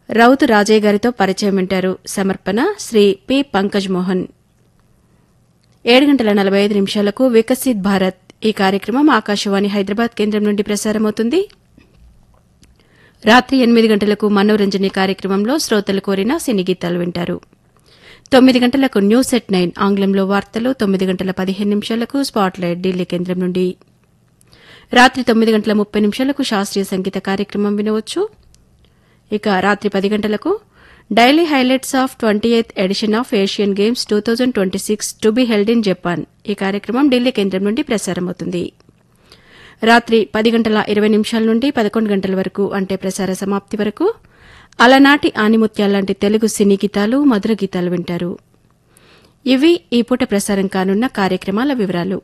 రౌతు రాజయ్య గారితో పరిచయం వింటారు సమర్పణ శ్రీ పి పంకజ్ మోహన్ ఏడు గంటల నలభై ఐదు నిమిషాలకు వికసిత్ భారత్ ఈ కార్యక్రమం ఆకాశవాణి హైదరాబాద్ కేంద్రం నుండి ప్రసారమవుతుంది రాత్రి ఎనిమిది గంటలకు మనోరంజని కార్యక్రమంలో శ్రోతలు కోరిన సినీ గీతాలు వింటారు తొమ్మిది గంటలకు న్యూస్ ఎట్ నైన్ ఆంగ్లంలో వార్తలు తొమ్మిది గంటల పదిహేను నిమిషాలకు స్పాట్లైట్ ఢిల్లీ కేంద్రం నుండి రాత్రి తొమ్మిది గంటల ముప్పై నిమిషాలకు శాస్త్రీయ సంగీత కార్యక్రమం వినవచ్చు ఇక రాత్రి పది గంటలకు daily highlights of twenty eighth edition of Asian Games two thousand twenty six to be held in Japan ఈ కార్యక్రమం ఢిల్లీ కేంద్రం నుండి ప్రసారమవుతుంది రాత్రి పది గంటల ఇరవై నిమిషాల నుండి పదకొండు గంటల వరకు అంటే ప్రసార సమాప్తి వరకు అలనాటి ఆనిముత్యాలాంటి తెలుగు సినీ గీతాలు మధుర గీతాలు వింటారు ఇవి ఈ పూట ప్రసారం కానున్న కార్యక్రమాల వివరాలు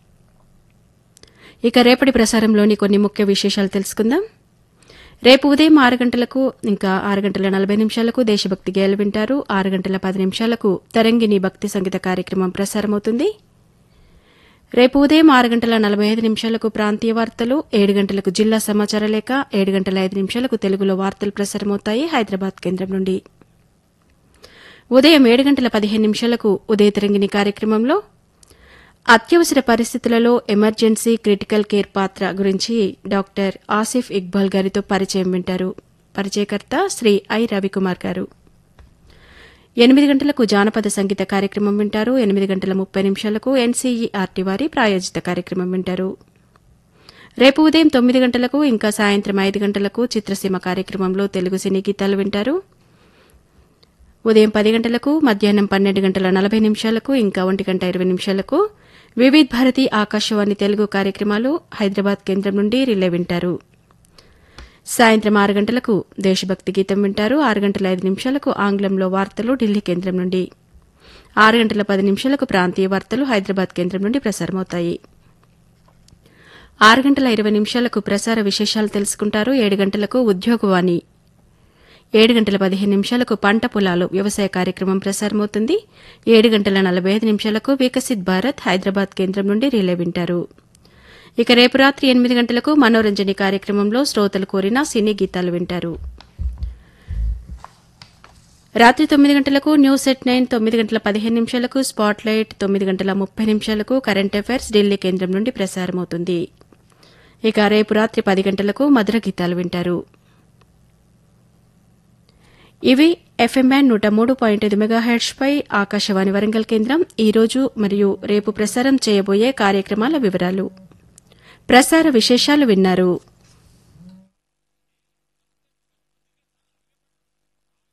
ఇక రేపటి ప్రసారంలోని కొన్ని ముఖ్య విశేషాలు తెలుసుకుందాం రేపు ఉదయం ఆరు గంటలకు ఇంకా ఆరు గంటల నలభై నిమిషాలకు దేశభక్తి గేయాలు వింటారు ఆరు గంటల పది నిమిషాలకు తరంగిణి భక్తి సంగీత కార్యక్రమం ప్రసారమవుతుంది రేపు ఉదయం ఆరు గంటల నలభై ఐదు నిమిషాలకు ప్రాంతీయ వార్తలు ఏడు గంటలకు జిల్లా సమాచార లేఖ ఏడు గంటల ఐదు నిమిషాలకు తెలుగులో వార్తలు ప్రసారమవుతాయి హైదరాబాద్ కేంద్రం నుండి ఉదయం ఏడు గంటల పదిహేను నిమిషాలకు ఉదయ తరంగిణి కార్యక్రమంలో అత్యవసర పరిస్థితులలో ఎమర్జెన్సీ క్రిటికల్ కేర్ పాత్ర గురించి డాక్టర్ ఆసిఫ్ ఇక్బాల్ గారితో పరిచయం వింటారు పరిచయకర్త శ్రీ ఐ రవికుమార్ గారు ఎనిమిది గంటలకు జానపద సంగీత కార్యక్రమం వింటారు ఎనిమిది గంటల ముప్పై నిమిషాలకు ఎన్సీఈఆర్టీ వారి ప్రాయోజిత కార్యక్రమం వింటారు రేపు ఉదయం తొమ్మిది గంటలకు ఇంకా సాయంత్రం ఐదు గంటలకు చిత్రసీమ కార్యక్రమంలో తెలుగు సినీ గీతాలు వింటారు ఉదయం పది గంటలకు మధ్యాహ్నం పన్నెండు గంటల నలభై నిమిషాలకు ఇంకా ఒంటి గంట ఇరవై నిమిషాలకు వివిధ్ భారతి ఆకాశవాణి తెలుగు కార్యక్రమాలు హైదరాబాద్ కేంద్రం నుండి రిలే వింటారు సాయంత్రం ఆరు గంటలకు దేశభక్తి గీతం వింటారు ఆరు గంటల ఐదు నిమిషాలకు ఆంగ్లంలో వార్తలు ఢిల్లీ కేంద్రం నుండి ఆరు గంటల పది నిమిషాలకు ప్రాంతీయ వార్తలు హైదరాబాద్ కేంద్రం నుండి ప్రసారమవుతాయి ఆరు గంటల ఇరవై నిమిషాలకు ప్రసార విశేషాలు తెలుసుకుంటారు ఏడు గంటలకు ఉద్యోగవాణి ఏడు గంటల పదిహేను నిమిషాలకు పంట పొలాలు వ్యవసాయ కార్యక్రమం ప్రసారమవుతుంది ఏడు గంటల నలభై ఐదు నిమిషాలకు వికసిత్ భారత్ హైదరాబాద్ కేంద్రం నుండి రిలే వింటారు ఇక రేపు రాత్రి ఎనిమిది గంటలకు మనోరంజని కార్యక్రమంలో శ్రోతలు కోరిన సినీ గీతాలు వింటారు రాత్రి తొమ్మిది గంటలకు న్యూస్ ఎట్ నైన్ తొమ్మిది గంటల పదిహేను నిమిషాలకు స్పాట్ లైట్ తొమ్మిది గంటల ముప్పై నిమిషాలకు కరెంట్ అఫైర్స్ ఢిల్లీ కేంద్రం నుండి ప్రసారమవుతుంది ఇక రేపు రాత్రి పది గంటలకు మధుర గీతాలు వింటారు ఇవి ఎఫ్ఎం బ్యాండ్ నూట మూడు పాయింట్ ఐదు మెగాహెడ్స్ పై ఆకాశవాణి వరంగల్ కేంద్రం ఈ రోజు మరియు రేపు ప్రసారం చేయబోయే కార్యక్రమాల వివరాలు ప్రసార విశేషాలు విన్నారు